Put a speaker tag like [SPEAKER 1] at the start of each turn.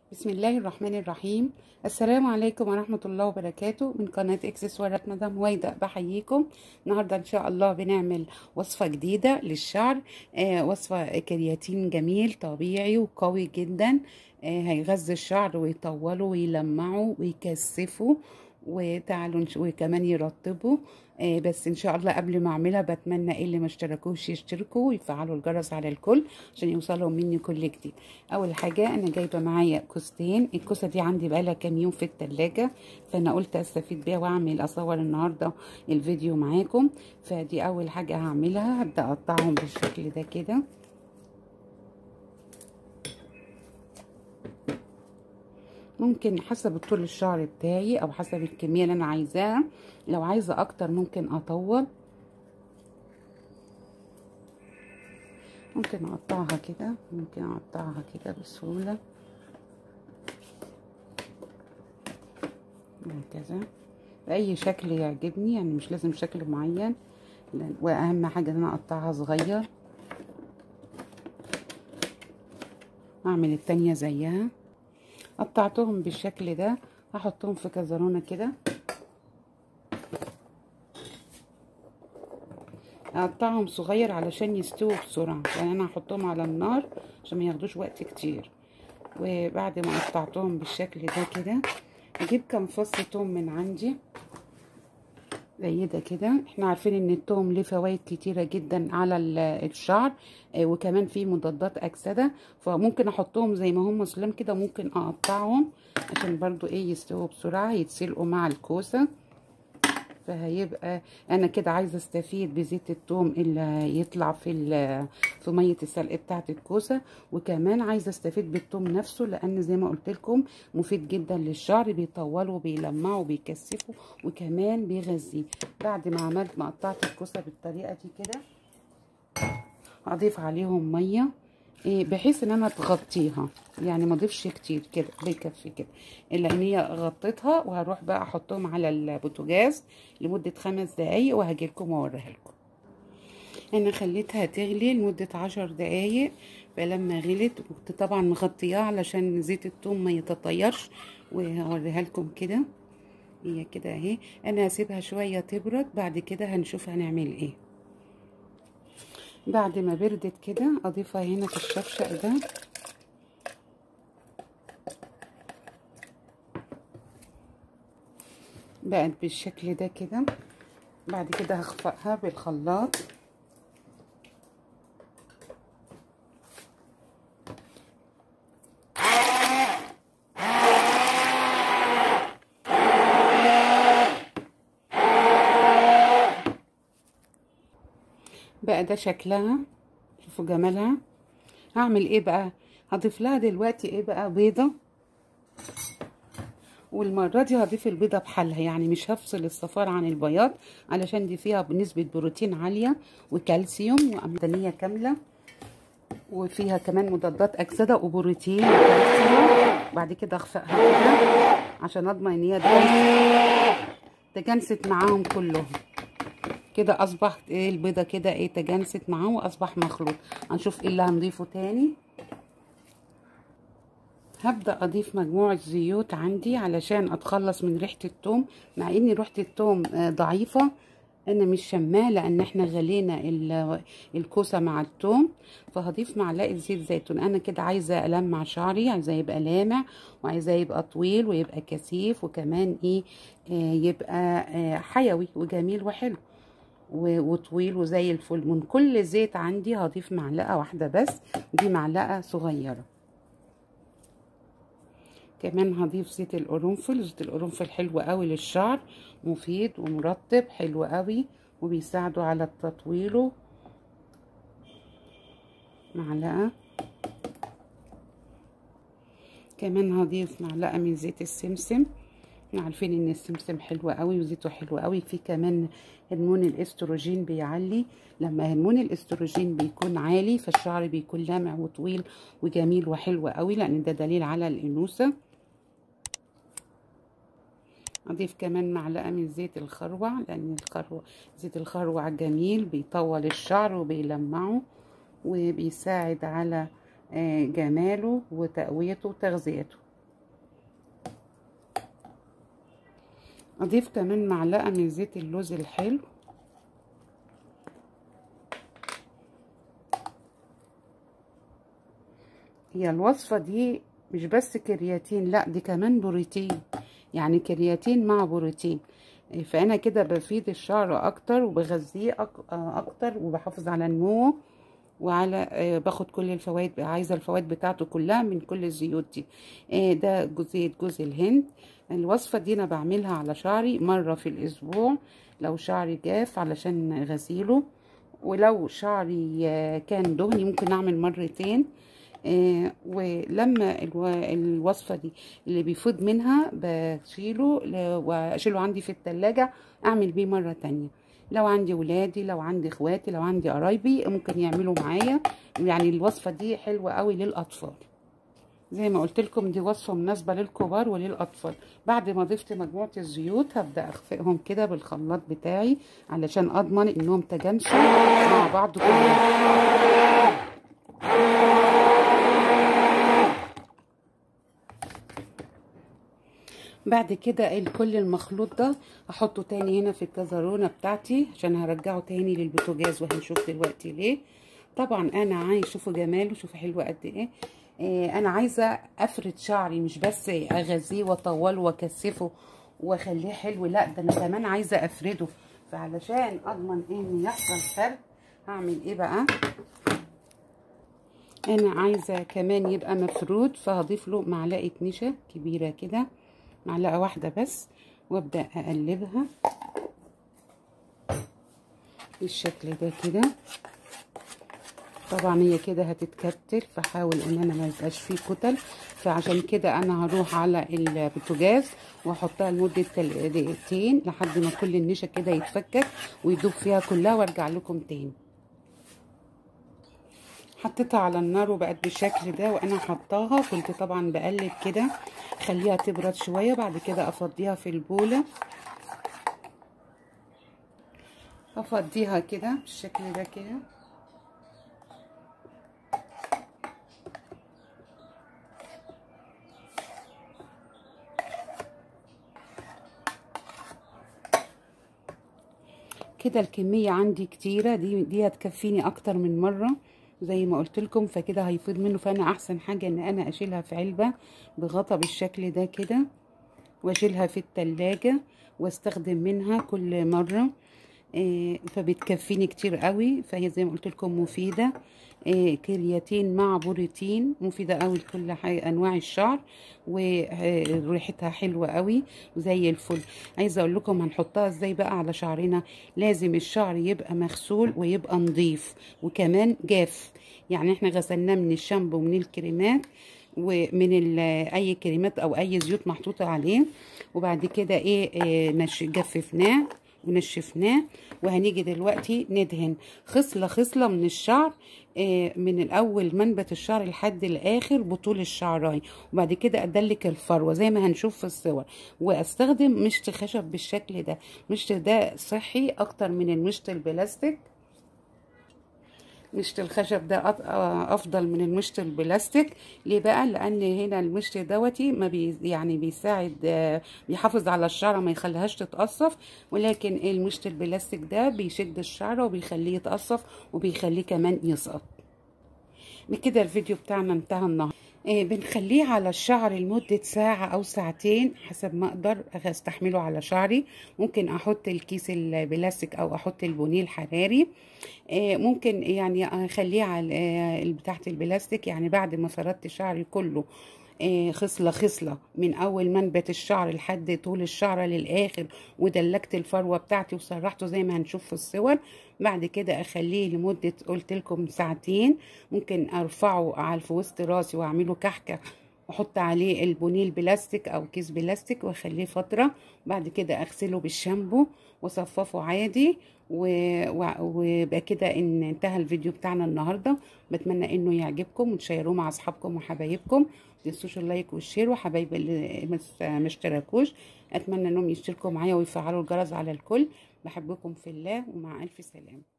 [SPEAKER 1] بسم الله الرحمن الرحيم السلام عليكم ورحمة الله وبركاته من قناة اكسسوارات مدام هويدا بحييكم النهاردة ان شاء الله بنعمل وصفة جديدة للشعر آه وصفة كرياتين جميل طبيعي وقوي جدا آه هيغذي الشعر ويطوله ويلمعه ويكثفه وتعالوا نش- وكمان يرطبوا آه بس ان شاء الله قبل ما اعملها بتمنى اللي ما اشتركوش يشتركوا ويفعلوا الجرس على الكل عشان يوصلهم مني كل جديد اول حاجه انا جايبه معايا كوستين الكوسه دي عندي بقالها كام يوم في التلاجة فانا قلت استفيد بيها واعمل اصور النهارده الفيديو معاكم فدي اول حاجه هعملها هبدا اقطعهم بالشكل ده كده ممكن حسب طول الشعر بتاعي او حسب الكميه اللي انا عايزاها لو عايزه اكتر ممكن اطول ممكن اقطعها كده ممكن اقطعها كده بسهوله هكذا باي شكل يعجبني يعني مش لازم شكل معين واهم حاجه ان انا اقطعها صغير اعمل التانية زيها قطعتهم بالشكل ده هحطهم في كزرونه كده اقطعهم صغير علشان يستووا بسرعه يعني انا هحطهم على النار عشان ما ياخدوش وقت كتير وبعد ما قطعتهم بالشكل ده كده اجيب كام فص توم من عندي زي ده كده احنا عارفين ان التوم ليه فوائد كتيره جدا على الشعر اه وكمان فيه مضادات اكسده فممكن احطهم زي ما هم سلام كده ممكن اقطعهم عشان برضو ايه يستووا بسرعه يتسلقوا مع الكوسه فهيبقى انا كده عايزه استفيد بزيت الثوم اللي يطلع في في ميه السلق بتاعه الكوسه وكمان عايزه استفيد بالثوم نفسه لان زي ما قلت لكم مفيد جدا للشعر بيطوله وبيلمعه وبيكثفه وكمان بيغذيه بعد ما عملت ما قطعت الكوسه بالطريقه دي كده هضيف عليهم ميه بحيث ان انا تغطيها يعني ما اضيفش كتير كده بيكفي كده الا ان هي غطيتها وهروح بقى احطهم على البوتاجاز لمده خمس دقايق وهاجي لكم واوريها لكم انا خليتها تغلي لمده عشر دقايق فلما غلت كنت طبعا مغطياها علشان زيت الثوم ما يتطيرش وهوريها لكم كده هي كده اهي انا هسيبها شويه تبرد بعد كده هنشوف هنعمل ايه بعد ما بردت كده اضيفها هنا في الشفشق ده بقت بالشكل ده كده بعد كده هخفقها بالخلاط بقى ده شكلها شوفوا جمالها هعمل ايه بقى هضيف لها دلوقتي ايه بقى بيضه والمره دي هضيف البيضه بحالها يعني مش هفصل الصفار عن البياض علشان دي فيها بنسبه بروتين عاليه وكالسيوم وامدانيه كامله وفيها كمان مضادات اكسده وبروتين وكالسيوم بعد كده اخفقها كده عشان اضمن ان هي تجانست معاهم كلهم كده اصبح ايه البيضه كده ايه تجانست معاه واصبح مخلوط هنشوف ايه اللي هنضيفه تاني هبدا اضيف مجموعه زيوت عندي علشان اتخلص من ريحه التوم مع ان ريحه التوم ضعيفه انا مش شماه لان احنا غلينا الكوسه مع التوم فهضيف معلقه زيت زيتون انا كده عايزه المع شعري عايزه يبقى لامع وعايزاه يبقى طويل ويبقى كثيف وكمان ايه آه يبقى آه حيوي وجميل وحلو وطويل وزي الفل من كل زيت عندي هضيف معلقه واحده بس دي معلقه صغيره كمان هضيف زيت القرنفل زيت القرنفل حلو قوي للشعر مفيد ومرطب حلو قوي وبيساعده على تطويله معلقه كمان هضيف معلقه من زيت السمسم احنا عارفين ان السمسم حلو قوي وزيته حلو قوي في كمان هرمون الاستروجين بيعلي لما هرمون الاستروجين بيكون عالي فالشعر بيكون لامع وطويل وجميل وحلو قوي لان ده دليل على الانوثه اضيف كمان معلقه من زيت الخروع لان الخروع زيت الخروع جميل بيطول الشعر وبيلمعه وبيساعد على جماله وتقويته وتغذيته اضيف كمان معلقه من زيت اللوز الحلو هي الوصفه دي مش بس كرياتين لا دي كمان بروتين يعني كرياتين مع بروتين فانا كده بفيد الشعر اكتر وبغذيه اكتر وبحافظ على نموه وعلى باخد كل الفوائد عايزه الفوائد بتاعته كلها من كل الزيوت دي ده زيت جوز الهند الوصفه دي انا بعملها على شعري مره في الاسبوع لو شعري جاف علشان غسيله ولو شعري كان دهني ممكن اعمل مرتين آه ولما الوصفة دي اللي بيفيض منها بشيله واشيله عندي في التلاجة اعمل بيه مرة تانية لو عندي ولادي لو عندي اخواتي لو عندي قرايبي ممكن يعملوا معايا يعني الوصفة دي حلوة قوي للاطفال زي ما قلت لكم دي وصفة مناسبة للكبار وللاطفال بعد ما ضفت مجموعة الزيوت هبدأ اخفقهم كده بالخلاط بتاعي علشان اضمن انهم تجانسوا مع بعض كلهم بعد كده كل المخلوط ده هحطه تاني هنا في الكزرونه بتاعتي عشان هرجعه تاني للبوتاجاز وهنشوف دلوقتي ليه طبعا انا عايز شوفوا جماله شوفوا حلو قد ايه آه انا عايزه افرد شعري مش بس اغذيه واطوله واكثفه واخليه حلو لا ده انا كمان عايزه افرده فعلشان اضمن ان يحصل فرد هعمل ايه بقى انا عايزه كمان يبقى مفرود فهضيف له معلقه نشا كبيره كده معلقه واحده بس وابدا اقلبها بالشكل ده كده طبعا هي كده هتتكتل فحاول ان انا ما يبقاش فيه كتل فعشان كده انا هروح على البوتاجاز واحطها لمده دقيقتين لحد ما كل النشا كده يتفكك ويدوب فيها كلها وارجع لكم تاني حطيتها على النار وبقت بالشكل ده وانا حطاها كنت طبعا بقلب كده خليها تبرد شويه بعد كده افضيها في البوله افضيها كده بالشكل ده كده كده الكميه عندي كتيره دي دي هتكفيني اكتر من مره زي ما قلت لكم فكده هيفيض منه فانا احسن حاجه ان انا اشيلها في علبه بغطا بالشكل ده كده واشيلها في التلاجة واستخدم منها كل مره آه فبتكفيني كتير قوي فهي زي ما قلت لكم مفيده آه كرياتين مع بروتين مفيده قوي لكل انواع الشعر وريحتها حلوه قوي وزي الفل عايزه اقول لكم هنحطها ازاي بقى على شعرنا لازم الشعر يبقى مغسول ويبقى نظيف وكمان جاف يعني احنا غسلناه من الشامبو ومن الكريمات ومن اي كريمات او اي زيوت محطوطه عليه وبعد كده ايه, إيه نش جففناه ونشفناه وهنيجي دلوقتي ندهن خصلة خصلة من الشعر من الاول منبت الشعر لحد الاخر بطول الشعرايه وبعد كده ادلك الفروه زي ما هنشوف في الصور واستخدم مشط خشب بالشكل ده مشط ده صحي اكتر من المشط البلاستيك مشط الخشب ده افضل من المشط البلاستيك ليه بقى لان هنا المشط دوتي ما بي يعني بيساعد بيحافظ على الشعره ما يخليهاش تتقصف ولكن المشط البلاستيك ده بيشد الشعره وبيخليه يتقصف وبيخليه كمان يسقط بكده الفيديو بتاعنا انتهى النهارده آه بنخليه على الشعر لمدة ساعة أو ساعتين حسب ما أقدر أستحمله على شعري ممكن أحط الكيس البلاستيك أو أحط البونيه الحراري آه ممكن يعني أخليه على آه بتاعة البلاستيك يعني بعد ما فردت شعري كله خصلة خصلة من أول منبت الشعر لحد طول الشعرة للآخر ودلكت الفروة بتاعتي وسرحته زي ما هنشوف في الصور بعد كده أخليه لمدة قلت لكم ساعتين ممكن أرفعه على في وسط راسي وأعمله كحكة واحط عليه البونيه البلاستيك او كيس بلاستيك واخليه فتره بعد كده اغسله بالشامبو واصففه عادي ويبقى كده ان انتهى الفيديو بتاعنا النهارده بتمنى انه يعجبكم وتشيروه مع اصحابكم وحبايبكم متنسوش اللايك والشير وحبايبي اللي ما اشتركوش اتمنى انهم يشتركوا معايا ويفعلوا الجرس على الكل بحبكم في الله ومع الف سلامه